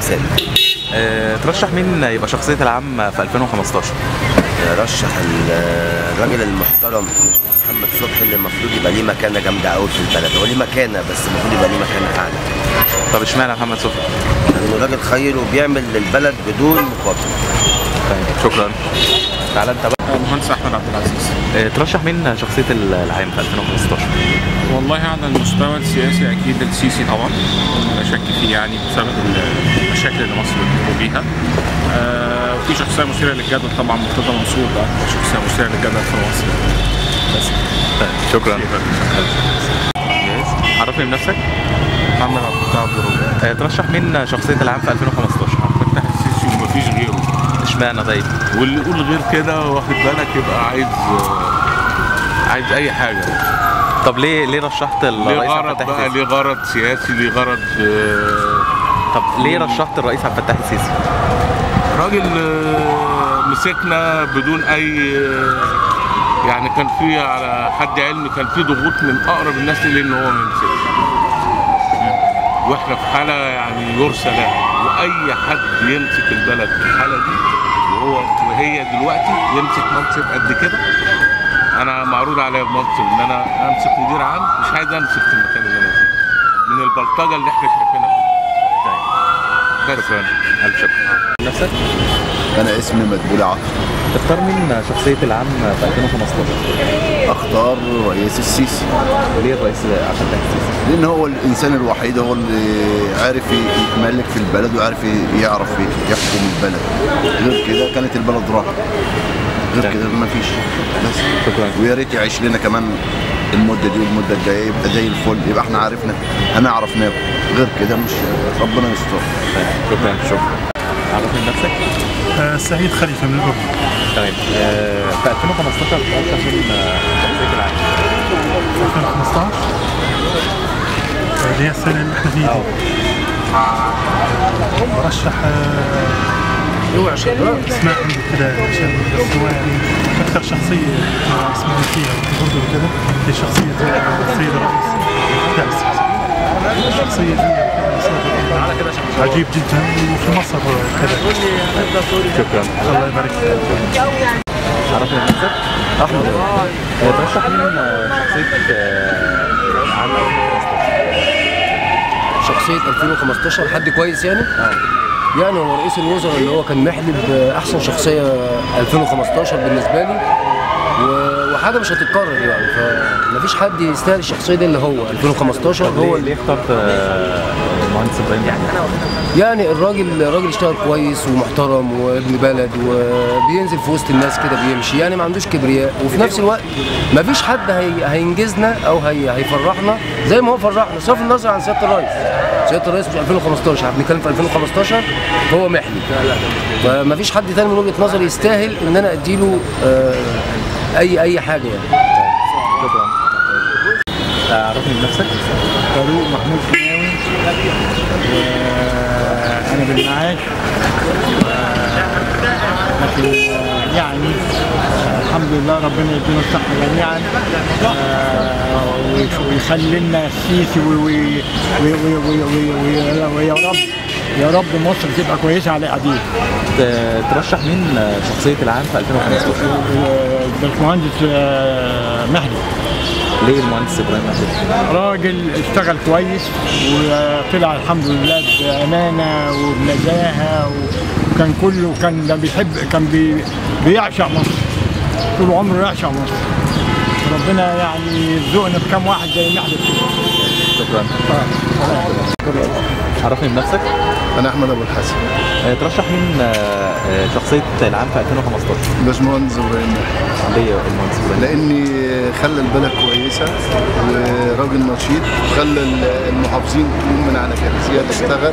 التمثال آه، ترشح مين يبقى شخصيه العام في 2015 رشح ال- الراجل المحترم محمد صبحي اللي المفروض يبقى ليه مكانه جامده قوي في البلد هو ليه مكانه بس المفروض يبقى ليه مكانه اعلى طب اشمعنى محمد صبحي لانه راجل خير وبيعمل للبلد بدون مقابل طيب شكرا تعالى انت بقى المهندس احمد عبد العزيز آه، ترشح مين شخصيه العام في 2015 والله على المستوى السياسي اكيد السيسي طبعا لا شك فيه يعني بسبب المشاكل اللي مصر بتمر بيها آه وفي شخصيه مثيره للجدل طبعا مرتضى منصور ده شخصيه مثيره للجدل في مصر بس طيب شكرا عرفني بنفسك محمد عبد الفتاح آه، ترشح مين شخصيه العام في 2015 فتح السيسي ومفيش غيره اشمعنى طيب واللي يقول غير كده واخد بالك يبقى عايز عايز اي حاجه طب ليه ليه رشحت ليه الرئيس عبد غرض الفتاح بقى السيسي ليه غرض سياسي ليه غرض آه، طب ليه رشحت الرئيس عبد الفتاح السيسي راجل آه، مسكنا بدون اي آه، يعني كان في على حد علمي كان في ضغوط من اقرب الناس اليه ان هو ما يمسكش واحنا في حاله يعني يرثى لها واي حد يمسك البلد في الحاله دي وهو وهي دلوقتي يمسك منصب قد كده انا معروض عليا بمنصب ان انا امسك مدير عام مش عايز امسك في المكان اللي انا فيه من البلطجه اللي احنا شايفينها فيه بس شكرا الف شكر نفسك انا اسمي مدبولي عاطف تختار مين شخصيه العام في 2015 اختار رئيس السيسي ليه الرئيس عبد الفتاح السيسي لان هو الانسان الوحيد هو اللي عارف يتملك في البلد وعارف يعرف يحكم البلد غير كده كانت البلد راحت غير كده ما فيش بس شكرا ويا ريت يعيش لنا كمان المده دي والمده الجايه يبقى زي الفل يبقى احنا عرفنا هنعرف ناكل غير كده مش ربنا يستر شكرا شكرا عرفني بنفسك آه، سعيد خليفه من الاردن طيب آه، في 2015 ترشح مين شخصيه العام 2015 اللي هي السنه اللي احنا فيها دي. برشح آه، اسماء عندي كده عشان بس هو يعني اكثر شخصيه آه، اسمها فيها في الاردن وكده هي شخصيه آه، السيد الرئيس لا السيسي الشخصيه دي كده صوت عجيب جدا وفي مصر كذا شكرا الله يبارك فيك عرفني بنفسك احمد آه، ترشح مين شخصيه آه، العام 2015 شخصية 2015 حد كويس يعني؟ يعني هو رئيس الوزراء اللي هو كان محلب أحسن شخصية 2015 بالنسبة لي و- وحاجة مش هتتكرر يعني فمفيش حد يستاهل الشخصية دي اللي هو 2015 هو هو اللي ليه اخترت آه، المهندس ابراهيم يعني يعني الراجل الراجل اشتغل كويس ومحترم وابن بلد وبينزل في وسط الناس كده بيمشي يعني ما عندوش كبرياء وفي نفس الوقت ما فيش حد هي هينجزنا او هي هيفرحنا زي ما هو فرحنا صرف النظر عن سياده الرئيس سياده الرئيس مش 2015 احنا بنتكلم في 2015 هو محلي فما فيش حد تاني من وجهه نظري يستاهل ان انا اديله آه، اي اي حاجه يعني شكرا آه، عرفني بنفسك فاروق محمود كناوي انا بالمعاش آه، لكن آه، يعني آه، الحمد لله ربنا يدينا الصحة جميعا آه، ويخ- ويخلي لنا السيسي و- و- و- و- و- و- و- ويا رب يا رب مصر تبقى كويسة على قديم آه، ترشح مين شخصيه العام في 2015 الباشمهندس آه، مهدي ليه المهندس ابراهيم محمود راجل اشتغل كويس وطلع الحمد لله بامانه وبنزاهه وكان كله كان ده بيحب كان بي بيعشق مصر طول عمره يعشق مصر ربنا يعني يرزقنا بكام واحد زي مهدي كده شكرا عرفني بنفسك انا احمد ابو الحسن آه، ترشح مين آه، آه، شخصيه العام في 2015 باشمهندس ابراهيم ليه المهندس ابراهيم لاني خلى البلد كويسه وراجل نشيط وخلى المحافظين تقوم من على كرسيها تشتغل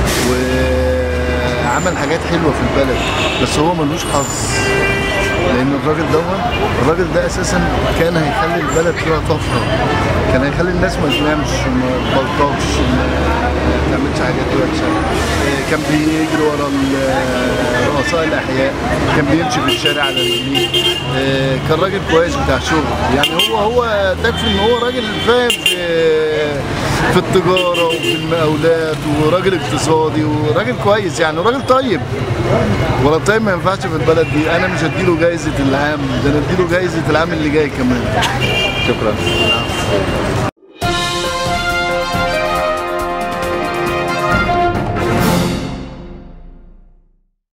وعمل حاجات حلوه في البلد بس هو ملوش حظ لان الراجل ده الراجل ده اساسا كان هيخلي البلد فيها طفره كان هيخلي الناس ما تنامش ما تبلطجش ما تعملش حاجات وحشه كان بيجري ورا ال- رؤساء الاحياء كان بيمشي في الشارع على رجليه آه، كان راجل كويس بتاع شغل يعني هو هو تكفي ان هو راجل فاهم في في التجاره وفي المقاولات وراجل اقتصادي وراجل كويس يعني وراجل طيب ولا طيب ما ينفعش في البلد دي انا مش هديله جايزه العام ده انا اديله جايزه العام اللي جاي كمان شكرا